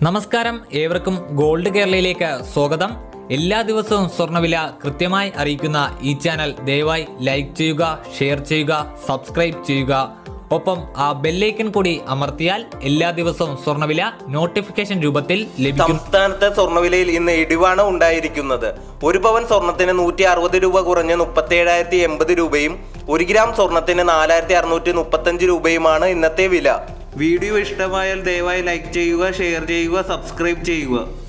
നമസ്കാരം ഏവർക്കും ഗോൾഡ് കേരളയിലേക്ക് സ്വാഗതം എല്ലാ ദിവസവും സ്വർണ്ണവില കൃത്യമായി അറിയിക്കുന്ന ഈ ചാനൽ ദയവായി ലൈക്ക് ചെയ്യുക ഷെയർ ചെയ്യുക സബ്സ്ക്രൈബ് ചെയ്യുക ഒപ്പം ആ ബെല്ലൈക്കൺ കൂടി അമർത്തിയാൽ എല്ലാ ദിവസവും സ്വർണ്ണവില നോട്ടിഫിക്കേഷൻ രൂപത്തിൽ ലഭിക്കും സംസ്ഥാനത്തെ സ്വർണ്ണവിലയിൽ ഇന്ന് ഇടിവാണ് ഉണ്ടായിരിക്കുന്നത് ഒരു പവൻ സ്വർണത്തിന് നൂറ്റി അറുപത് രൂപ കുറഞ്ഞ് മുപ്പത്തി ഏഴായിരത്തി എൺപത് രൂപയും ഒരു ഗ്രാം സ്വർണത്തിന് നാലായിരത്തി അറുന്നൂറ്റി മുപ്പത്തഞ്ച് രൂപയുമാണ് ഇന്നത്തെ വില വീഡിയോ ഇഷ്ടമായാൽ ദയവായി ലൈക്ക് ചെയ്യുക ഷെയർ ചെയ്യുക സബ്സ്ക്രൈബ് ചെയ്യുക